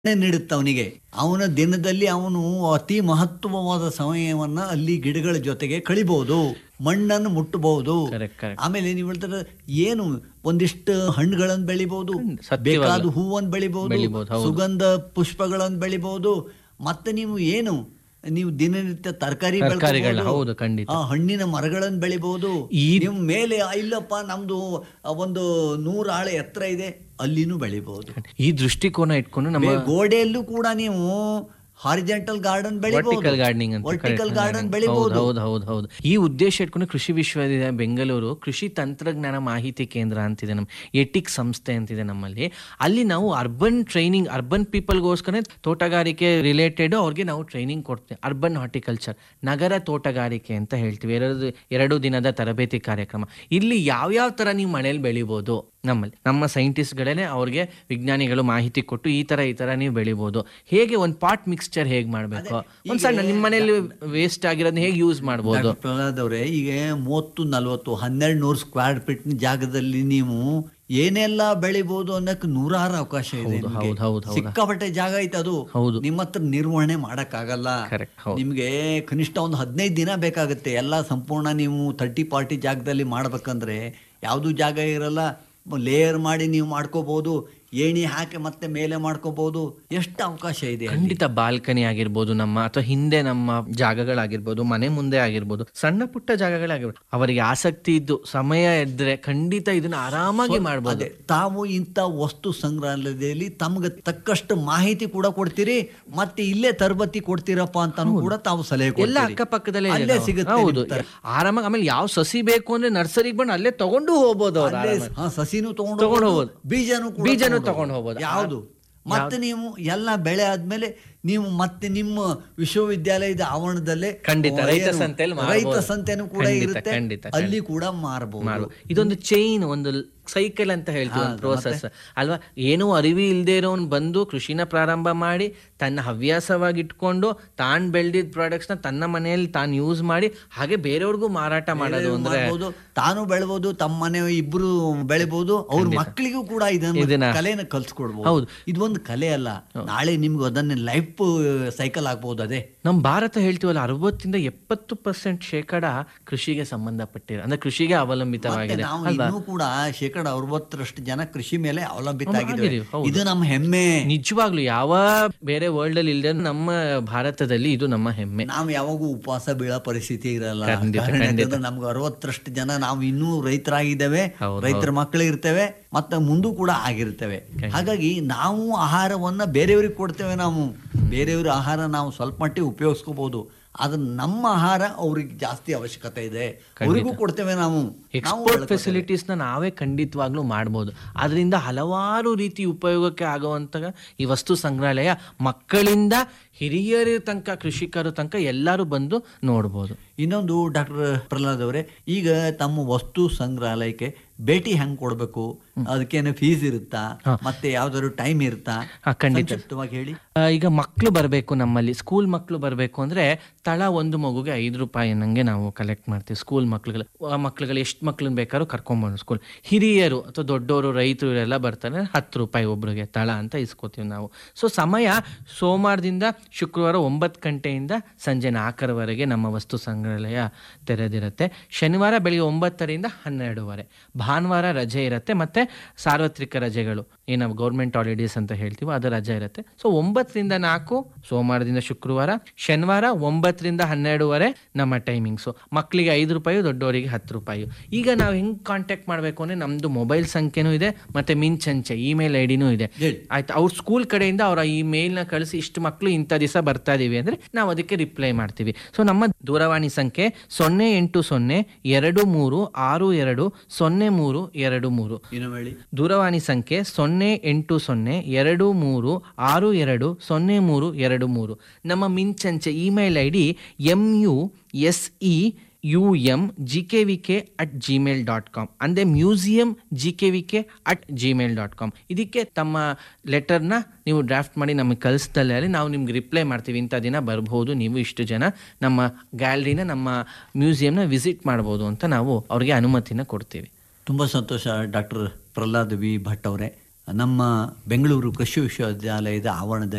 ನೀಡುತ್ತೆ ಅವನಿಗೆ ಅವನ ದಿನದಲ್ಲಿ ಅವನು ಅತಿ ಮಹತ್ವವಾದ ಸಮಯವನ್ನ ಅಲ್ಲಿ ಗಿಡಗಳ ಜೊತೆಗೆ ಕಳಿಬಹುದು ಮಣ್ಣನ್ನು ಮುಟ್ಟಬಹುದು Correct, correct. ಆಮೇಲೆ ನೀವು ಹೇಳ್ತಾರೆ ಏನು ಒಂದಿಷ್ಟು ಹಣ್ಣುಗಳನ್ನು ಬೆಳಿಬಹುದು ಸತ್ಯವಾಗ್ಲೂ. ಬೇಕಾದ ಹೂವನ್ನು ಬೆಳಿಬಹುದು ಬೆಳಿಬೋದು, ಹೌದು. ಸುಗಂಧ ಪುಷ್ಪಗಳನ್ನು ಬೆಳಿಬಹುದು ಮತ್ತೆ ನೀವು ಏನು ನೀವು ದಿನನಿತ್ಯ ತರಕಾರಿ ತರ್ಕಾರಿಗಳನ್ನ, ಹೌದು, ಖಂಡಿತ. ಹಣ್ಣಿನ ಮರಗಳನ್ನು ಬೆಳಿಬಹುದು ಈ- ನಿಮ್ ಮೇಲೆ ಆ, ಇಲ್ಲಪ್ಪ ನಮ್ದು ಆ, ಒಂದು ನೂರು ಆಳ ಎತ್ತರ ಇದೆ ಅಲ್ಲಿನೂ ಬೆಳಿಬಹುದು ಈ ದೃಷ್ಟಿಕೋನ ಇಟ್ಕೊಂಡು ನಮ್ಮ ಬೇ- ಗೋಡೆಯಲ್ಲೂ ಕೂಡ ನೀವು ಹಾರಿಜೆಂಟಲ್ ಗಾರ್ಡನ್ ಬೆಳಿಬಹುದು ವರ್ಟಿಕಲ್ ಗಾರ್ಡನಿಂಗ್ ಅಂತ ವರ್ಟಿಕಲ್ ಗಾರ್ಡನ್ ಹೌದು ಬೆಳಿಬಹುದು ಹೌದು ಹೌದು ಹೌದು ಈ ಉದ್ದೇಶ ಇಟ್ಕೊಂಡು ಕೃಷಿ ವಿಶ್ವವಿದ್ಯಾಲಯ ಬೆಂಗಳೂರು ಕೃಷಿ ತಂತ್ರಜ್ಞಾನ ಮಾಹಿತಿ ಕೇಂದ್ರ ಅಂತಿದೆ ನಮ್ಮ ಎಟಿಕ್ ಸಂಸ್ಥೆ ಅಂತಿದೆ ನಮ್ಮಲ್ಲಿ ಅಲ್ಲಿ ನಾವು ಅರ್ಬನ್ ಟ್ರೈನಿಂಗ್ ಅರ್ಬನ್ ಪೀಪಲ್ಗೋಸ್ಕರ ತೋಟಗಾರಿಕೆ ರಿಲೇಟೆಡ್ ಅವ್ರಿಗೆ ನಾವು ಟ್ರೈನಿಂಗ್ ಕೊಡ್ತೀವಿ ಅರ್ಬನ್ ಹಾರ್ಟಿಕಲ್ಚರ್ ನಗರ ತೋಟಗಾರಿಕೆ ಅಂತ ಹೇಳ್ತೀವಿ ಎರಡು ಎರಡು ದಿನದ ತರಬೇತಿ ಕಾರ್ಯಕ್ರಮ ಇಲ್ಲಿ ಯಾವ್ಯಾವ ತರ ನೀವು ಮನೇಲಿ ಬೆಳಿಬೋದು ನಮ್ಮಲ್ಲಿ ನಮ್ಮ ಸೈಂಟಿಸ್ಟ್ಗಳೇ ಅವ್ರಿಗೆ ವಿಜ್ಞಾನಿಗಳು ಮಾಹಿತಿ ಕೊಟ್ಟು ಈ ತರ ಈ ತರ ನೀವು ಬೆಳಿಬೋದು ಹೇಗೆ ಒಂದು ಪಾಟ್ ಮಿಕ್ಸ್ಚರ್ ಹೇಗೆ ಮಾಡಬೇಕು ಒಂದ್ ಸಣ್ಣ ನಿಮ್ಮ ಮನೇಲಿ ವೇಸ್ಟ್ ಆಗಿರೋದನ್ನ ಹೇಗೆ ಯೂಸ್ ಮಾಡ್ಬೋದು ಡಾಕ್ಟರ್ ಪ್ರಹ್ಲಾದ್ ಅವರೇ ಈಗ ಮೂವತ್ತು ನಲ್ವತ್ತು ಹನ್ನೆರಡು ನೂರು ಸ್ಕ್ವೇರ್ ಫೀಟ್ ಜಾಗದಲ್ಲಿ ನೀವು ಏನೆಲ್ಲ ಬೆಳಿಬಹುದು ಅನ್ನಕ್ಕೆ ನೂರಾರು ಅವಕಾಶ ಇದೆ ಹೌದು, ನಿಮ್ಗೆ. ಹೌದು, ಹೌದು, ಹೌದು. ಸಿಕ್ಕಾಪಟ್ಟೆ ಜಾಗ ಐತೆ ಅದು ಹೌದು. ನಿಮ್ಮ ಹತ್ರ ನಿರ್ವಹಣೆ ಮಾಡಕ್ಕಾಗಲ್ಲ Correct, ಹೌದು. ನಿಮ್ಗೆ ಕನಿಷ್ಠ ಒಂದು ಹದಿನೈದು ದಿನ ಬೇಕಾಗುತ್ತೆ ಎಲ್ಲ ಸಂಪೂರ್ಣ ನೀವು ತರ್ಟಿ ಪಾರ್ಟಿ ಜಾಗದಲ್ಲಿ ಮಾಡ್ಬೇಕಂದ್ರೆ ಯಾವುದು ಜಾಗ ಇರಲ್ಲ ಲೇಯರ್ ಮಾಡಿ ನೀವು ಮಾಡ್ಕೋಬಹುದು ಏಣಿ ಹಾಕಿ ಮತ್ತೆ ಮೇಲೆ ಮಾಡ್ಕೋಬಹುದು ಎಷ್ಟು ಅವಕಾಶ ಇದೆ ಅಲ್ಲಿ. ಖಂಡಿತ ಬಾಲ್ಕನಿ ಆಗಿರ್ಬೋದು ನಮ್ಮ ಅಥವಾ ಹಿಂದೆ ನಮ್ಮ ಜಾಗಗಳಾಗಿರ್ಬೋದು ಮನೆ ಮುಂದೆ ಆಗಿರ್ಬೋದು ಸಣ್ಣ ಪುಟ್ಟ ಜಾಗಗಳಾಗಿರ್ಬೋದು ಅವರಿಗೆ ಆಸಕ್ತಿ ಇದ್ದು ಸಮಯ ಇದ್ರೆ ಖಂಡಿತ ಇದನ್ನ ಆರಾಮಾಗಿ ಮಾಡ್ಬೋದು ಅದೇ ತಾವು ಇಂಥ ವಸ್ತು ಸಂಗ್ರಹಾಲಯದಲ್ಲಿ ತಮ್ಗೆ ತಕ್ಕಷ್ಟು ಮಾಹಿತಿ ಕೂಡ ಕೊಡ್ತೀರಿ ಮತ್ತೆ ಇಲ್ಲೇ ತರಬೇತಿ ಕೊಡ್ತೀರಪ್ಪ ಅಂತಾನು ಕೂಡ ತಾವು ಸಲಹೆ ಎಲ್ಲ ಕೊಡ್ತೀರಿ. ಅಕ್ಕಪಕ್ಕದಲ್ಲೇ ಇದೆ ಅಲ್ಲೇ ನಾವು. ಸಿಗುತ್ತೆ ಹೌದು ನಿಮ್ ತರ. ಆರಾಮಾಗಿ ಆಮೇಲೆ ಯಾವ ಸಸಿ ಬೇಕು ಅಂದ್ರೆ ನರ್ಸರಿಗೆ ಬಂದು ಅಲ್ಲೇ ತಗೊಂಡು ಹೋಗ್ಬೋದು ಅವ್ರು ಅಲ್ಲೇ ಆರಾಮಾಗಿ. ಹಾ, ಸಸಿನೂ ತಗೊಂಡು ತಗೊಂಡು ಹೋಗ್ಬೋದು, ಹೋಗ್ಬೋದು. ಬೀಜನೂ ಕೂಡ ಬೀಜನೂ ತಗೊಂಡು ತಗೊಂಡು ಹೋಗ್ಬೋದು. ಯಾವುದು ಮತ್ತೆ ನೀವು ಎಲ್ಲ ಬೆಳೆ ಆದ್ಮೇಲೆ ನೀವು ಮತ್ತೆ ನಿಮ್ಮ ವಿಶ್ವವಿದ್ಯಾಲಯದ ಆವರಣದಲ್ಲೇ ಖಂಡಿತ, ಏನು, ರೈತ ಸಂತೆಯಲ್ಲಿ ರೈತ ಮಾರ್ಬೋದು. ಸಂತೆನೂ ಕೂಡ ಖಂಡಿತ, ಇರುತ್ತೆ ಖಂಡಿತ, ಅಲ್ಲಿ ಕೂಡ ಮಾರಬಹುದು ಮಾಡ್ಬೋದು. ಇದೊಂದು ಚೈನ್ ಒಂದು ಸೈಕಲ್ ಅಂತ ಹೇಳ್ತೀವಿ ಒಂದು ಪ್ರೋಸೆಸ್ ಅಲ್ವಾ ಏನೂ ಅರಿವಿ ಇಲ್ಲದೆ ಇರೋನ್ ಬಂದು ಕೃಷಿನ ಪ್ರಾರಂಭ ಮಾಡಿ ತನ್ನ ಹವ್ಯಾಸವಾಗಿ ಇಟ್ಕೊಂಡು ತಾನ್ ಬೆಳೆದಿದ್ದ ಪ್ರಾಡಕ್ಟ್ಸ್ ನ ತನ್ನ ಮನೆಯಲ್ಲಿ ತಾನು ಯೂಸ್ ಮಾಡಿ ಹಾಗೆ ಬೇರೆಯವ್ರಿಗೂ ಮಾರಾಟ ಮಾಡೋದು ಅಂದ್ರೆ ಮಾಡ್ಬೋದು ತಾನು ಬೆಳಬಹುದು ತಮ್ಮ ಮನೆ ಇಬ್ರು ಬೆಳಿಬಹುದು ಅವ್ರ ಮಕ್ಕಳಿಗೂ ಕೂಡ ಇದನ್ನ ಇದನ್ನ- ಕಲೆನ ಕಲ್ಸ್ಕೊಡ್ಬಹುದು ಹೌದು. ಇದೊಂದು ಕಲೆ ಅಲ್ಲ ನಾಳೆ ನಿಮ್ಗೆ ಅದನ್ನ ಲೈಫ್ ಸೈಕಲ್ ಆಗ್ಬಹುದು ಅದೇ ನಮ್ಮ ಭಾರತ ಹೇಳ್ತೀವಲ್ಲ ಅರವತ್ತಿಂದ ಎಪ್ಪತ್ತು ಪರ್ಸೆಂಟ್ ಶೇಕಡ ಕೃಷಿಗೆ ಸಂಬಂಧಪಟ್ಟಿರೋ ಅಂದ್ರೆ ಕೃಷಿಗೆ ಮತ್ತೆ ಅವಲಂಬಿತವಾಗಿದೆ ನಾವು ಅಲ್ವಾ ಇನ್ನೂ ಕೂಡ ಶೇಕಡ ಅರವತ್ತರಷ್ಟು ಜನ ಕೃಷಿ ಮೇಲೆ ಅವಲಂಬಿತ ಹೌದು, ಆಗಿದ್ದೇವೆ ಆಗಿದೀವಿ, ಹೌದು. ಇದು ನಮ್ಮ ಹೆಮ್ಮೆ ನಿಜವಾಗ್ಲು ಯಾವ ಬೇರೆ ವರ್ಲ್ಡ್ ಅಲ್ಲಿ ಇಲ್ಲದೆ ನಮ್ಮ ಭಾರತದಲ್ಲಿ ಇದು ನಮ್ಮ ಹೆಮ್ಮೆ ನಾವು ಯಾವಾಗೂ ಉಪವಾಸ ಬೀಳೋ ಪರಿಸ್ಥಿತಿ ಇರಲ್ಲ ಖಂಡಿತ, ಕಾರಣ ಖಂಡಿತ. ಯಾಕಂದ್ರೆ ನಮ್ಗೆ ಅರವತ್ತರಷ್ಟು ಜನ ನಾವು ಇನ್ನೂ ರೈತರಾಗಿದ್ದೇವೆ ಹೌದು, ರೈತರ ಮಕ್ಕಳು ಇರ್ತೇವೆ ಮತ್ತೆ ಮುಂದೂ ಕೂಡ ಆಗಿರ್ತೇವೆ ಹಾಗಾಗಿ ನಾವು ಆಹಾರವನ್ನ ಬೇರೆಯವ್ರಿಗೆ ಕೊಡ್ತೇವೆ ನಾವು ಬೇರೆಯವ್ರ ಆಹಾರ ನಾವು ಸ್ವಲ್ಪ ಮಟ್ಟಿಗೆ ಉಪಯೋಗಿಸ್ಕೋಬಹುದು ಆದ್ರೆ ನಮ್ಮ ಆಹಾರ ಅವ್ರಿಗೆ ಜಾಸ್ತಿ ಅವಶ್ಯಕತೆ ಇದೆ ಅವರಿಗೂ ಕೊಡ್ತೇವೆ ನಾವು ನಾವು ಎಕ್ಸ್ಪೋರ್ಟ್ ಬೆಳ್ಕೊತೇವೆ. ಫೆಸಿಲಿಟೀಸ್ನ ನಾವೇ ಖಂಡಿತವಾಗ್ಲೂ ಮಾಡ್ಬೋದು ಅದರಿಂದ ಹಲವಾರು ರೀತಿ ಉಪಯೋಗಕ್ಕೆ ಆಗುವಂತ ಈ ವಸ್ತು ಸಂಗ್ರಹಾಲಯ ಮಕ್ಕಳಿಂದ ಹಿರಿಯರ ತನಕ ಕೃಷಿಕರ ತನಕ ಎಲ್ಲರೂ ಬಂದು ನೋಡ್ಬೋದು ಇನ್ನೊಂದು ಡಾಕ್ಟರ್ ಪ್ರಹ್ಲಾದ್ ಅವರೇ ಈಗ ತಮ್ಮ ವಸ್ತು ಸಂಗ್ರಹಾಲಯಕ್ಕೆ ಭೇಟಿ ಹೆಂಗ್ ಕೊಡ್ಬೇಕು ಅದಕ್ಕೇನು ಫೀಸ್ ಇರುತ್ತಾ ಮತ್ತೆ ಯಾವ್ದಾದ್ರು ಟೈಮ್ ಇರುತ್ತಾ ಹಾ, ಖಂಡಿತ. ಸಂಕ್ಷಿಪ್ತವಾಗಿ ಹೇಳಿ ಆ, ಈಗ ಮಕ್ಕಳು ಬರಬೇಕು ನಮ್ಮಲ್ಲಿ ಸ್ಕೂಲ್ ಮಕ್ಕಳು ಬರಬೇಕು ಅಂದ್ರೆ ತಳ ಒಂದು ಮಗುಗೆ ಐದು ರೂಪಾಯಿ ನಂಗೆ ನಾವು ಕಲೆಕ್ಟ್ ಮಾಡ್ತೀವಿ ಸ್ಕೂಲ್ ಮಕ್ಳುಗಳು ಆ ಮಕ್ಳುಗಳು ಎಷ್ಟು ಮಕ್ಳನ್ನ ಬೇಕಾದ್ರೂ ಕರ್ಕೊಂಬೋದು ಸ್ಕೂಲ್ ಹಿರಿಯರು ಅಥವಾ ದೊಡ್ಡವರು ರೈತರು ಇವರೆಲ್ಲ ಬರ್ತಾರೆ ಹತ್ತು ರೂಪಾಯಿ ಒಬ್ರಿಗೆ ತಳ ಅಂತ ಇಸ್ಕೋತೀವಿ ನಾವು ಸೊ ಸಮಯ ಸೋಮವಾರದಿಂದ ಶುಕ್ರವಾರ ಒಂಬತ್ತು ಗಂಟೆಯಿಂದ ಸಂಜೆ ನಾಲ್ಕರವರೆಗೆ ನಮ್ಮ ವಸ್ತು ಸಂಗ್ರಹಾಲಯ ತೆರೆದಿರುತ್ತೆ ಶನಿವಾರ ಬೆಳಿಗ್ಗೆ ಒಂಬತ್ತರಿಂದ ಹನ್ನೆರಡುವರೆ ಭಾನುವಾರ ರಜೆ ಇರುತ್ತೆ ಮತ್ತೆ ಸಾರ್ವತ್ರಿಕ ರಜೆಗಳು ಏನು ಗೌರ್ಮೆಂಟ್ ಹಾಲಿಡೇಸ್ ಅಂತ ಹೇಳ್ತೀವೋ ಅದು ರಜೆ ಇರುತ್ತೆ ಸೊ ಒಂಬತ್ತರಿಂದ ನಾಲ್ಕು ಸೋಮವಾರದಿಂದ ಶುಕ್ರವಾರ ಶನಿವಾರ ಒಂಬತ್ತರಿಂದ ಹನ್ನೆರಡುವರೆ ನಮ್ಮ ಟೈಮಿಂಗ್ಸು ಮಕ್ಕಳಿಗೆ ಐದು ರೂಪಾಯಿ ದೊಡ್ಡವರಿಗೆ ಹತ್ತು ರೂಪಾಯಿ ಈಗ ನಾವು ಹೆಂಗ್ ಕಾಂಟ್ಯಾಕ್ಟ್ ಮಾಡಬೇಕು ಅಂದ್ರೆ ನಮ್ದು ಮೊಬೈಲ್ ಸಂಖ್ಯೆನೂ ಇದೆ ಮತ್ತೆ ಮಿಂಚಂಚೆ ಇಮೇಲ್ ಐ ಡಿನೂ ಇದೆ ಹೇಳಿ. ಆಯ್ತು ಅವ್ರ ಸ್ಕೂಲ್ ಕಡೆಯಿಂದ ಅವರ ಈ ಮೇಲ್ನ ಕಳಿಸಿ ಇಷ್ಟು ಮಕ್ಕಳು ಇಂಥ ದಿವಸ ಬರ್ತಾ ಇದೀವಿ ಅಂದ್ರೆ ನಾವು ಅದಕ್ಕೆ ರಿಪ್ಲೈ ಮಾಡ್ತೀವಿ ಸೊ ನಮ್ಮ ದೂರವಾಣಿ ಸಂಖ್ಯೆ ಸೊನ್ನೆ ಎಂಟು ಸೊನ್ನೆ ಎರಡು ಮೂರು ಆರು ಎರಡು ಸೊನ್ನೆ ಮೂರು ಎರಡು ಮೂರು ಇನ್ನೊಮ್ಮೆ ಹೇಳಿ ದೂರವಾಣಿ ಸಂಖ್ಯೆ ಸೊನ್ನೆ ಎಂಟು ಸೊನ್ನೆ ಎರಡು ಮೂರು ಆರು ಎರಡು ಸೊನ್ನೆ ಮೂರು ಎರಡು ಮೂರು ನಮ್ಮ ಮಿಂಚಂಚೆ email I D M U S E U M G K V K at Gmail dot com ಅಂದರೆ museum G K V K at Gmail dot com ಇದಕ್ಕೆ ತಮ್ಮ ಲೆಟರ್ನ ನೀವು ಡ್ರಾಫ್ಟ್ ಮಾಡಿ ನಮಗೆ ಕಳಿಸ್ದಲ್ಲೇ ನಾವು ನಿಮ್ಗೆ ರಿಪ್ಲೈ ಮಾಡ್ತೀವಿ ಇಂಥ ದಿನ ಬರ್ಬೋದು ನೀವು ಇಷ್ಟು ಜನ ನಮ್ಮ ಗ್ಯಾಲರಿನ ನಮ್ಮ ಮ್ಯೂಸಿಯಂನ ವಿಸಿಟ್ ಮಾಡ್ಬೋದು ಅಂತ ನಾವು ಅವ್ರಿಗೆ ಅನುಮತಿನ ಕೊಡ್ತೀವಿ ತುಂಬ ಸಂತೋಷ ಡಾಕ್ಟರ್ ಪ್ರಹ್ಲಾದ್ ವಿ ಭಟ್ ಅವರೇ ನಮ್ಮ ಬೆಂಗಳೂರು ಕೃಷಿ ವಿಶ್ವವಿದ್ಯಾಲಯದ ಆವರಣದಲ್ಲಿ